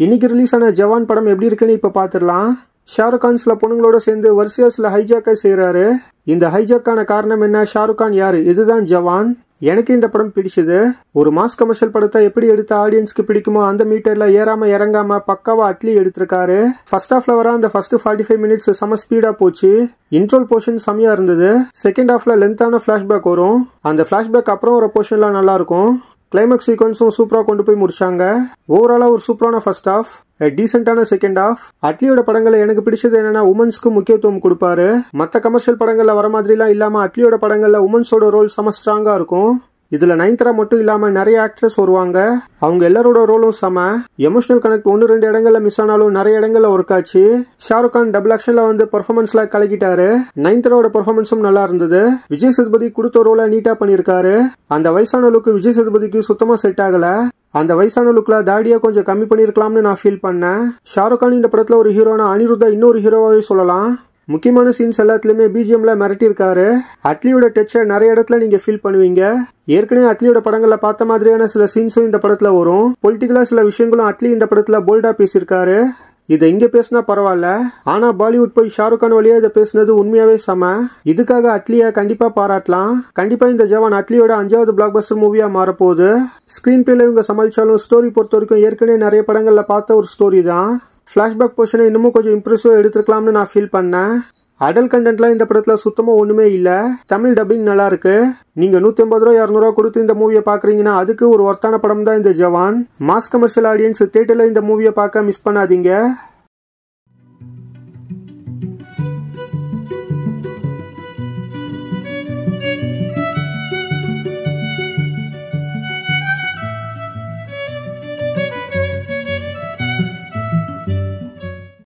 இன்னைக்கு ரிலீஸ் ஆன ஜவான் படம் எப்படி இருக்குன்னு இப்போ பார்த்துடலாம் ஷாருக் கான் சில பொண்ணுங்களோட சேர்ந்து வரிசையா சில ஹைஜாக்கை செய்கிறாரு இந்த ஹைஜாக்கான காரணம் என்ன ஷாருக் கான் யாரு இதுதான் ஜவான் எனக்கு இந்த படம் பிடிச்சது ஒரு மாஸ் கமர்ஷியல் படத்தை எப்படி எடுத்த ஆடியன்ஸ்க்கு பிடிக்குமோ அந்த மீட்டர்ல ஏறாம இறங்காம பக்காவா அட்லி எடுத்திருக்காரு ஃபர்ஸ்ட் ஹாஃப்ல வர அந்த ஃபர்ஸ்ட் ஃபார்ட்டி ஃபைவ் மினிட்ஸ் செம ஸ்பீடா போச்சு இன்ட்ரோல் போர்ஷன் செம்மையா இருந்தது செகண்ட் ஹாஃப்ல லென்த்தான ஃபிளாஷ்பேக் வரும் அந்த ஃபிளாஷ்பேக் அப்புறம் வர போர்ஷன்லாம் நல்லா இருக்கும் கிளைமேக்ஸ் சீக்வன்ஸும் சூப்பராக கொண்டு போய் முடிச்சாங்க ஓவராலாக ஒரு சூப்பரான ஃபர்ஸ்ட் ஹாஃப் டீசென்டான செகண்ட் ஹாஃப் அட்லியோட படங்களை எனக்கு பிடிச்சது என்னன்னா உமன்ஸ்க்கு முக்கியத்துவம் கொடுப்பாரு மற்ற கமர்ஷியல் படங்கள்ல வர மாதிரிலாம் இல்லாம அட்லியோட படங்கள்ல உமன்ஸோட ரோல் செம ஸ்ட்ராங்கா இருக்கும் இதுல நயன்தரா மட்டும் இல்லாம நிறைய ஆக்ட்ரஸ் வருவாங்க அவங்க எல்லாரோட ரோலும் செம எமோஷனல் கனெக்ட் ஒன்று ரெண்டு இடங்கள்ல மிஸ் ஆனாலும் நிறைய இடங்கள்ல ஒர்க் ஆச்சு ஷாருக் கான் டபுள் ஆக்ஷன்ல வந்து பெர்ஃபார்மன்ஸ்ல கலக்கிட்டாரு நயன்தராவோட பெர்ஃபார்மன்ஸும் நல்லா இருந்தது விஜய் சேதுபதி கொடுத்த ரோலை நீட்டா பண்ணியிருக்காரு அந்த வயசான லுக்கு விஜய் சேதுபதிக்கு சுத்தமா செட் ஆகல அந்த வயசான லுக்ல தாடியா கொஞ்சம் கம்மி பண்ணிருக்கலாம்னு நான் ஃபீல் பண்ணேன் ஷாருக் கான் இந்த படத்துல ஒரு ஹீரோனா அனிருத்தா இன்னொரு ஹீரோவாவே சொல்லலாம் முக்கியமான சீன்ஸ் எல்லாத்துலயுமே பிஜிஎம்ல மிரட்டியிருக்காரு அட்லியோட டச்சை நிறைய இடத்துல நீங்க ஃபீல் பண்ணுவீங்க ஏற்கனவே அட்லியோட படங்கள்ல பார்த்த மாதிரியான சில சீன்ஸும் இந்த படத்துல வரும் பொலிட்டிக்கலா சில விஷயங்களும் அட்லி இந்த படத்துல போல்டா பேசியிருக்காரு இதை இங்க பேசினா பரவாயில்ல ஆனா பாலிவுட் போய் ஷாருக் கான் வழியா இதை பேசினது உண்மையாவே செம இதுக்காக அட்லிய கண்டிப்பா பாராட்டலாம் கண்டிப்பா இந்த ஜவான் அட்லியோட அஞ்சாவது பிளாக் பஸ்டர் மூவியா மாறப்போகுது ஸ்கிரீன் பிளேல இவங்க சமாளிச்சாலும் ஸ்டோரி பொறுத்த வரைக்கும் ஏற்கனவே நிறைய படங்கள்ல பார்த்த ஒரு ஸ்டோரி தான் ஃப்ளாஷ்பேக் போர்ஷனை இன்னமும் கொஞ்சம் இம்ப்ரெசிவாக எடுத்துருக்கலாம்னு நான் ஃபீல் பண்ணேன் அடல் கண்டென்ட்லாம் இந்த படத்துல சுத்தமா ஒண்ணுமே இல்ல தமிழ் டப்பிங் நல்லா இருக்கு நீங்க நூத்தி ஐம்பது ரூபா இரநூறுவா கொடுத்து இந்த மூவியை பாக்குறீங்கன்னா அதுக்கு ஒரு ஒர்த்தான படம் தான் இந்த ஜவான் மாஸ் கமர்ஷியல் ஆடியன்ஸ் தேட்டர்ல இந்த மூவியை பார்க்க மிஸ் பண்ணாதீங்க